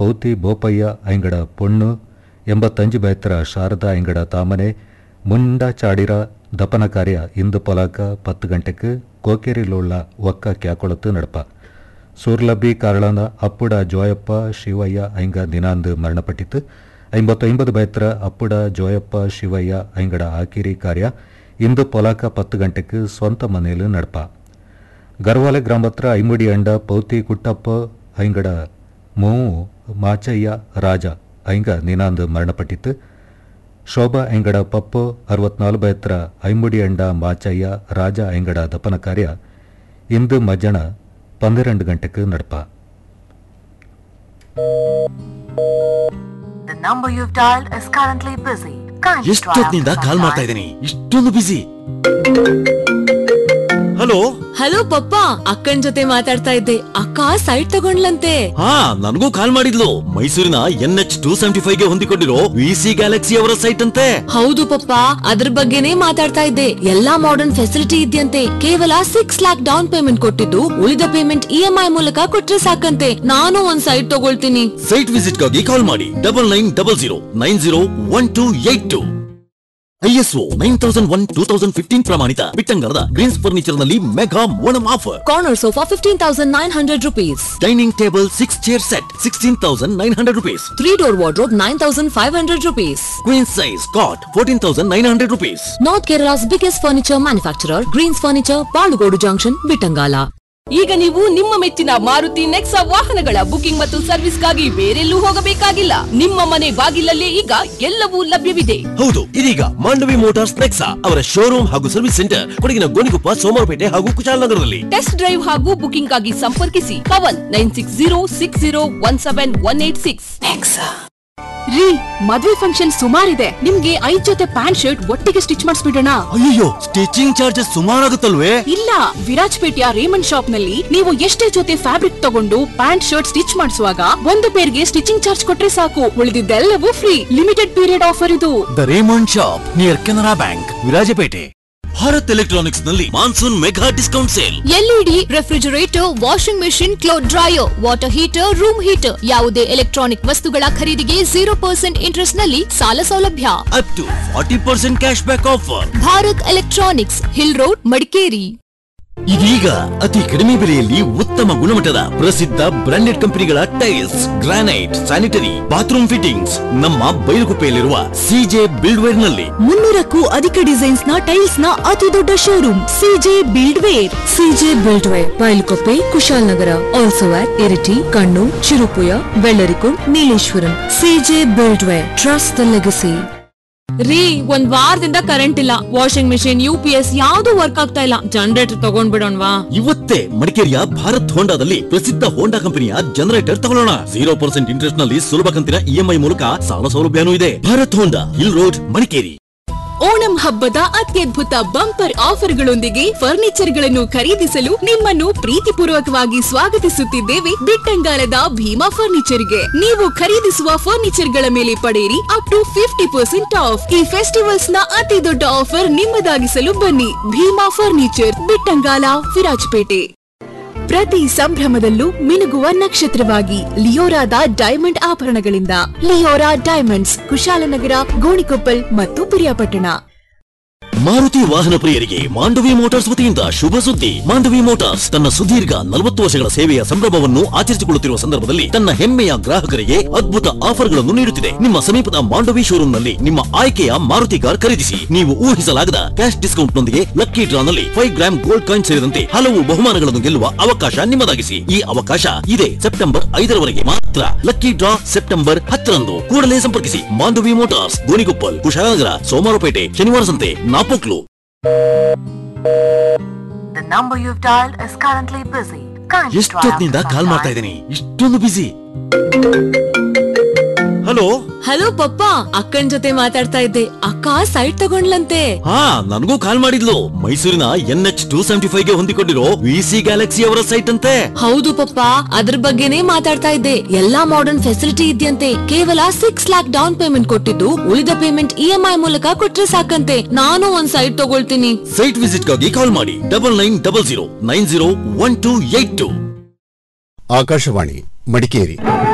ಪೌತಿ ಬೋಪಯ್ಯ ಐಂಗಡ ಪೊಣ್ಣು ಎಂಬತ್ತಂಜು ಬೈತ್ರ ಶಾರದಾ ಐಂಗಡ ತಾಮನೆ ಮುಂಡ ಚಾಡಿರ ದಪನ ಕಾರ್ಯ ಇಂದು ಪೊಲಾಕ ಪತ್ತು ಗಂಟೆಗೆ ಕೋಕೇರಿಲುಳ್ಳ ಒಕ್ಕ ಕ್ಯಾಕೊಳತು ನಡಪ ಸೂರ್ಲಬ್ಬಿ ಕಾರಳನ ಅಪ್ಪುಡ ಜೋಯಪ್ಪ ಶಿವಯ್ಯ ಐಂಗ ದಿನಾಂದು ಮರಣಪಟ್ಟಿತು ಐಂಬತ್ತೊಂಬದು ಬೈತ್ರ ಅಪ್ಪುಡ ಜೋಯಪ್ಪ ಶಿವಯ್ಯ ಐಂಗಡ ಆಕಿರಿ ಕಾರ್ಯ ಇಂದು ಪೊಲಾಕ ಪತ್ತು ಗಂಟೆಗೆ ಸ್ವಂತ ಮನೆಯಲ್ಲಿ ನಡಪ ಗರ್ವಾಲೆ ಗ್ರಾಮತ್ರ ಐಮುಡಿ ಅಂಡ ಪೌತಿ ಕುಟ್ಟಪ್ಪ ಐಂಗಡ ಮೂವು ಮಾಚಯ್ಯ ರಾಜ ಐಂಗ ನಿನಾಂದು ಮರಣಪಟ್ಟಿತು ಶೋಭಾ ಐಂಗಡ ಪಪ್ಪು ಅರವತ್ನಾಲ್ಕು ಎತ್ತರ ಐಮುಡಿ ಅಂಡ ಮಾಚಯ್ಯ ರಾಜ ಐಂಗಡ ದಪನ ಕಾರ್ಯ ಇಂದು ಮಜ್ಜಣ ಪನ್ನೆರಡು ಗಂಟೆಗೆ ನಡಪ The number you've dialed is currently busy. Kindly try ಎಷ್ಟೊತ್ತಿನಿಂದ after call some ಮಾಡ್ತಾ time. ಇದ್ದೀನಿ ಇಷ್ಟೊಂದು ಬಿಸಿ ಹಲೋ ಹಲೋ ಪಪ್ಪ ಅಕ್ಕನ್ ಜೊತೆ ಮಾತಾಡ್ತಾ ಇದ್ದೆ ಅಕ್ಕ ಸೈಟ್ ತಗೊಂಡ್ಲಂತೆ ಹಾ ನನಗೂ ಕಾಲ್ ಮಾಡಿದ್ಲು ಮೈಸೂರಿನ N H two seventy five ಗೆ ಹೊಂದಿಕೊಂಡಿರೋ ವಿ ಸಿ ಗ್ಯಾಲಕ್ಸಿ ಅವರ ಸೈಟ್ ಅಂತೆ ಹೌದು ಪಪ್ಪ ಅದ್ರ ಬಗ್ಗೆನೇ ಮಾತಾಡ್ತಾ ಇದ್ದೆ ಎಲ್ಲಾ ಮಾಡರ್ನ್ ಫೆಸಿಲಿಟಿ ಇದೆಯಂತೆ ಕೇವಲ ಸಿಕ್ಸ್ ಲ್ಯಾಕ್ ಡೌನ್ ಪೇಮೆಂಟ್ ಕೊಟ್ಟಿದ್ದು ಉಳಿದ ಪೇಮೆಂಟ್ ಇ ಎಂ ಐ ಮೂಲಕ ಕೊಟ್ರೆ ಸಾಕಂತೆ ನಾನು ಒಂದ್ ಸೈಟ್ ತಗೊಳ್ತೀನಿ ಸೈಟ್ ವಿಸಿಟ್ ಗಾಗಿ ಕಾಲ್ ಮಾಡಿ double nine double zero nine zero one two eight two ISO nine thousand one two thousand fifteen ಪ್ರಮಾಣಿತ ಬಿಟ್ಟಂಗರದ ಗ್ರೀನ್ಸ್ ಫರ್ನಿಚರ್ ನಲ್ಲಿ mega Onam offer corner sofa fifteen thousand nine hundred rupees dining table six chair set sixteen thousand nine hundred rupees three door wardrobe nine thousand five hundred rupees queen size cot fourteen thousand nine hundred rupees north Kerala's biggest furniture manufacturer Greens furniture Balugodu junction Bittangala ಈಗ ನೀವು ನಿಮ್ಮ ಮೆಚ್ಚಿನ ಮಾರುತಿ ನೆಕ್ಸಾ ವಾಹನಗಳ booking ಮತ್ತು ಸರ್ವಿಸ್ಗಾಗಿ ಬೇರೆಲ್ಲೂ ಹೋಗಬೇಕಾಗಿಲ್ಲ ನಿಮ್ಮ ಮನೆ ಬಾಗಿಲಲ್ಲೇ ಈಗ ಎಲ್ಲವೂ ಲಭ್ಯವಿದೆ ಹೌದು ಇದೀಗ ಮಾಂಡವಿ ಮೋಟಾರ್ಸ್ ನೆಕ್ಸಾ ಅವರ ಶೋರೂಮ್ ಹಾಗೂ ಸರ್ವಿಸ್ ಸೆಂಟರ್ ಕೊಡಗಿನ ಗೋಣಿಕೊಪ್ಪ ಸೋಮವಾರಪೇಟೆ ಹಾಗೂ ಕುಶಾಲನಗರದಲ್ಲಿ ಟೆಸ್ಟ್ ಡ್ರೈವ್ ಹಾಗೂ ಬುಕಿಂಗ್ ಆಗಿ ಸಂಪರ್ಕಿಸಿ Pavan nine six zero six zero one seven one eight six ರೀ ಮದ್ವೆ ಫಂಕ್ಷನ್ ಸುಮಾರಿದೆ ನಿಮ್ಗೆ ಐದ್ ಜೊತೆ ಪ್ಯಾಂಟ್ ಶರ್ಟ್ ಒಟ್ಟಿಗೆ ಸ್ಟಿಚ್ ಮಾಡಿಸ್ಬಿಡೋಣ ಅಯ್ಯೋ ಸ್ಟಿಚಿಂಗ್ ಚಾರ್ಜಸ್ ಸುಮಾರಾಗುತ್ತಲ್ವೇ ಇಲ್ಲ ವಿರಾಜ್ಪೇಟೆಯ ರೇಮಂಡ್ ಶಾಪ್ ನಲ್ಲಿ ನೀವು ಎಷ್ಟೇ ಜೊತೆ ಫ್ಯಾಬ್ರಿಕ್ ತಗೊಂಡು ಪ್ಯಾಂಟ್ ಶರ್ಟ್ ಸ್ಟಿಚ್ ಮಾಡಿಸುವಾಗ ಒಂದು ಪೇರ್ಗೆ ಸ್ಟಿಚಿಂಗ್ ಚಾರ್ಜ್ ಕೊಟ್ರೆ ಸಾಕು ಉಳಿದಿದ್ದೆಲ್ಲವೂ ಫ್ರೀ ಲಿಮಿಟೆಡ್ ಪೀರಿಯಡ್ ಆಫರ್ ಇದು the Raymond shop near Canara bank Virajpet Bharat electronics ನಲ್ಲಿ monsoon mega discount sale LED refrigerator washing machine cloth dryer water heater room heater ಯಾವುದೇ ಎಲೆಕ್ಟ್ರಾನಿಕ್ ವಸ್ತುಗಳ ಖರೀದಿಗೆ ಜೀರೋ ಪರ್ಸೆಂಟ್ ಇಂಟ್ರೆಸ್ಟ್ ನಲ್ಲಿ ಸಾಲ ಸೌಲಭ್ಯ up to forty percent cash back offer Bharat electronics hill road Madikeri ಇದೀಗ ಅತಿ ಕಡಿಮೆ ಬೆಲೆಯಲ್ಲಿ ಉತ್ತಮ ಗುಣಮಟ್ಟದ ಪ್ರಸಿದ್ಧ ಬ್ರಾಂಡೆಡ್ ಕಂಪನಿಗಳ tiles granite sanitary bathroom fittings ನಮ್ಮ ಬೈಲುಗುಪ್ಪೆಯಲ್ಲಿರುವ ಸಿಜೆ ಬಿಲ್ಡ್ವೇರ್ ನಲ್ಲಿ ಮುನ್ನೂರಕ್ಕೂ ಅಧಿಕ ಡಿಸೈನ್ಸ್ ನ ಟೈಲ್ಸ್ ನ ಅತಿ ದೊಡ್ಡ showroom CJ build ware CJ build ware Bylakuppe Kushalnagar also at Iritty Kannur Cherupuzha Vellarikundu Nileshwaram CJ build ware trust the legacy ರೀ ಒಂದ್ ವಾರದಿಂದ ಕರೆಂಟ್ ಇಲ್ಲ washing machine U P S ಯಾವ್ದು ವರ್ಕ್ ಆಗ್ತಾ ಇಲ್ಲ ಜನರೇಟರ್ ತಗೊಂಡ್ಬಿಡೋಣವಾ ಇವತ್ತೇ ಮಡಿಕೇರಿಯ ಭಾರತ್ ಹೋಂಡಾದಲ್ಲಿ ಪ್ರಸಿದ್ಧ ಹೋಂಡಾ ಕಂಪನಿಯ ಜನರೇಟರ್ ತಗೊಳ್ಳೋಣ ಜೀರೋ ಪರ್ಸೆಂಟ್ ಇಂಟ್ರೆಸ್ಟ್ ನಲ್ಲಿ ಸುಲಭ ಕಂತಿನ ಇಎಂಐ ಮೂಲಕ ಸಾಲ ಸೌಲಭ್ಯನೂ ಇದೆ Bharat Honda hill road Madikeri Onam ಹಬ್ಬದ ಅತ್ಯದ್ಭುತ ಬಂಪರ್ ಆಫರ್ಗಳೊಂದಿಗೆ ಫರ್ನಿಚರ್ ಗಳನ್ನು ಖರೀದಿಸಲು ನಿಮ್ಮನ್ನು ಪ್ರೀತಿಪೂರ್ವಕವಾಗಿ ಸ್ವಾಗತಿಸುತ್ತಿದ್ದೇವೆ ಬಿಟ್ಟಂಗಾಲದ ಭೀಮಾ ಫರ್ನಿಚರ್ಗೆ ನೀವು ಖರೀದಿಸುವ ಫರ್ನಿಚರ್ ಗಳ ಮೇಲೆ ಪಡೆಯಿರಿ up to fifty percent off ಈ ಫೆಸ್ಟಿವಲ್ಸ್ ನ ಅತಿ ದೊಡ್ಡ ಆಫರ್ ನಿಮ್ಮದಾಗಿಸಲು ಬನ್ನಿ ಭೀಮಾ ಫರ್ನಿಚರ್ ಬಿಟ್ಟಂಗಾಲ ವಿರಾಜಪೇಟೆ ಪ್ರತಿ ಸಂಭ್ರಮದಲ್ಲೂ ಮಿನುಗುವ ನಕ್ಷತ್ರವಾಗಿ ಲಿಯೋರಾದ ಡೈಮಂಡ್ ಆಭರಣಗಳಿಂದ ಲಿಯೋರಾ ಡೈಮಂಡ್ಸ್ ಕುಶಾಲನಗರ ಗೋಣಿಕೊಪ್ಪಲ್ ಮತ್ತು ಪಿರಿಯಾಪಟ್ಟಣ ಮಾರುತಿ ವಾಹನ ಪ್ರಿಯರಿಗೆ ಮಾಂಡವಿ ಮೋಟಾರ್ಸ್ ವತಿಯಿಂದ ಶುಭ ಸುದ್ದಿ ಮಾಂಡವಿ ಮೋಟಾರ್ಸ್ ತನ್ನ ಸುದೀರ್ಘ ನಲವತ್ತು ವರ್ಷಗಳ ಸೇವೆಯ ಸಂಭ್ರಮವನ್ನು ಆಚರಿಸಿಕೊಳ್ಳುತ್ತಿರುವ ಸಂದರ್ಭದಲ್ಲಿ ತನ್ನ ಹೆಮ್ಮೆಯ ಗ್ರಾಹಕರಿಗೆ ಅದ್ಭುತ ಆಫರ್ಗಳನ್ನು ನೀಡುತ್ತಿದೆ ನಿಮ್ಮ ಸಮೀಪದ ಮಾಂಡವಿ ಶೋರೂಮ್ನಲ್ಲಿ ನಿಮ್ಮ ಆಯ್ಕೆಯ ಮಾರುತಿ ಕಾರ್ ಖರೀದಿಸಿ ನೀವು ಊಹಿಸಲಾಗದ ಕ್ಯಾಶ್ ಡಿಸ್ಕೌಂಟ್ ನೊಂದಿಗೆ ಲಕ್ಕಿ ಡ್ರಾ ನಲ್ಲಿ ಫೈವ್ ಗ್ರಾಮ್ ಗೋಲ್ಡ್ ಕಾಯಿನ್ ಸೇರಿದಂತೆ ಹಲವು ಬಹುಮಾನಗಳನ್ನು ಗೆಲ್ಲುವ ಅವಕಾಶ ನಿಮ್ಮದಾಗಿಸಿ ಈ ಅವಕಾಶ ಇದೆ ಸೆಪ್ಟೆಂಬರ್ ಐದರವರೆಗೆ ಮಾತ್ರ ಲಕ್ಕಿ ಡ್ರಾ ಸೆಪ್ಟೆಂಬರ್ ಹತ್ತರಂದು ಕೂಡಲೇ ಸಂಪರ್ಕಿಸಿ Mandovi motors Gonikoppal Kushalnagar Somwarpet Shanivarasanthe Napoklu The number you've dialed is currently busy. Kindly try ಎಷ್ಟೊತ್ತಿನಿಂದ after call some ಮಾಡ್ತಾ time. ಇದ್ದೀನಿ ಇಷ್ಟೊಂದು ಬಿಸಿ ಹಲೋ ಹಲೋ ಪಪ್ಪ ಅಕ್ಕನ್ ಜೊತೆ ಮಾತಾಡ್ತಾ ಇದ್ದೆ ಅಕ್ಕ ಸೈಟ್ ತಗೊಂಡ್ಲಂತೆ ಹಾ ನನಗೂ ಕಾಲ್ ಮಾಡಿದ್ಲು ಮೈಸೂರಿನ N H two seventy five ಗೆ ಹೊಂದಿಕೊಂಡಿರೋ ವಿ ಸಿ ಗ್ಯಾಲಕ್ಸಿ ಅವರ ಸೈಟ್ ಅಂತೆ ಹೌದು ಪಪ್ಪ ಅದ್ರ ಬಗ್ಗೆನೇ ಮಾತಾಡ್ತಾ ಇದ್ದೆ ಎಲ್ಲಾ ಮಾಡರ್ನ್ ಫೆಸಿಲಿಟಿ ಇದೆಯಂತೆ ಕೇವಲ ಸಿಕ್ಸ್ ಲ್ಯಾಕ್ ಡೌನ್ ಪೇಮೆಂಟ್ ಕೊಟ್ಟಿದ್ದು ಉಳಿದ ಪೇಮೆಂಟ್ ಇ ಎಂ ಐ ಮೂಲಕ ಕೊಟ್ರೆ ಸಾಕಂತೆ ನಾನು ಒಂದ್ ಸೈಟ್ ತಗೊಳ್ತೀನಿ ಸೈಟ್ ವಿಸಿಟ್ ಗಾಗಿ ಕಾಲ್ ಮಾಡಿ double nine double zero nine zero one two eight two Akashvani Madikeri